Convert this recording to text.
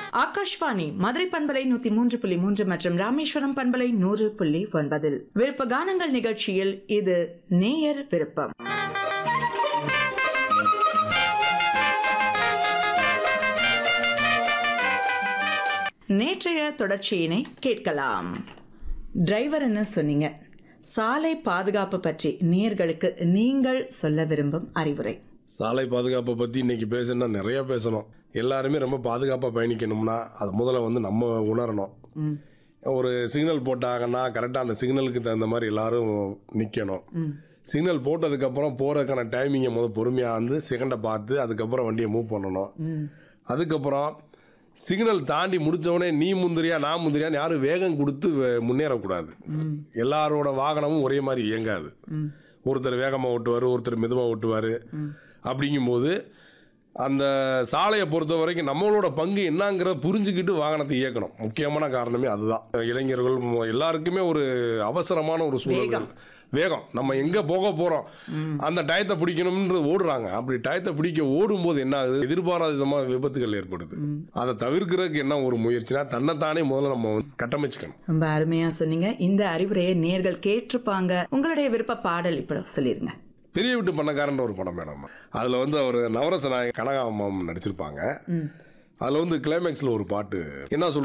ஆகாஷ்வாணி மதுரை பண்பலை நூத்தி மூன்று புள்ளி மூன்று மற்றும் ராமேஸ்வரம் பண்பலை நூறு புள்ளி ஒன்பதில் விருப்ப கானங்கள் நிகழ்ச்சியில் இது நேயர் விருப்பம் நேற்றைய தொடர்ச்சியினை கேட்கலாம் டிரைவர் என்ன சொன்னீங்க சாலை பாதுகாப்பு பற்றி நேயர்களுக்கு நீங்கள் சொல்ல விரும்பும் அறிவுரை சாலை பாதுகாப்பை பற்றி இன்னைக்கு பேசணும்னா நிறைய பேசணும் எல்லாருமே ரொம்ப பாதுகாப்பாக பயணிக்கணும்னா அது முதல்ல வந்து நம்ம உணரணும் ம், ஒரு சிக்னல் போட்டாங்கன்னா கரெக்டாக அந்த சிக்னலுக்கு தகுந்த மாதிரி எல்லாரும் நிற்கணும் ம், சிக்னல் போட்டதுக்கப்புறம் போகிறதுக்கான டைமிங்கை முதல் பொறுமையாக வந்து செகண்டை பார்த்து அதுக்கப்புறம் வண்டியை மூவ் பண்ணணும் ம், அதுக்கப்புறம் சிக்னல் தாண்டி முடிச்சவொடனே நீ முந்திரியா நான் முந்திரியான்னு யாரும் வேகம் கொடுத்து வே- முன்னேறக்கூடாது ம், எல்லாரோட வாகனமும் ஒரே மாதிரி இயங்காது ம், ஒருத்தர் வேகமாக ஓட்டுவார் ஒருத்தர் மெதுவாக ஓட்டுவார் ம். அப்படிங்கும்போது அந்த சாலையை பொறுத்த வரைக்கும் நம்மளோட பங்கு என்னங்கிறத புரிஞ்சுக்கிட்டு வாகனத்தை இயக்கணும் முக்கியமான காரணமே அதுதான் இளைஞர்கள் ம- எல்லாருக்குமே ஒரு அவசரமான ஒரு சூழல் வேகம் நம்ம எங்கே போக போகிறோம் அந்த டயத்தை பிடிக்கணும்னு ஓடுறாங்க அப்படி டயத்தை பிடிக்க ஓடும்போது என்ன ஆகுது எதிர்பாராத விதமாக விபத்துகள் ஏற்படுது அதை தவிர்க்கிறதுக்கு என்ன ஒரு முயற்சினா தன்னைத்தானே முதல்ல நம்ம வந்து கட்டமைச்சுக்கணும் ரொம்ப அருமையா சொன்னீங்க இந்த அறிவுரையை நேர்கள் கேட்டிருப்பாங்க உங்களுடைய விருப்ப பாடல் இப்ப சொல்லிருங்க பெரிய வீட்டு பண்ணக்காரன்ற ஒரு படம் மேடம் அதில் வந்து அவர் நவரச நாயகன் கனகாமம் நடிச்சிருப்பாங்க ம் அதில் வந்து கிளைமேக்ஸில் ஒரு பாட்டு என்ன சொல்ற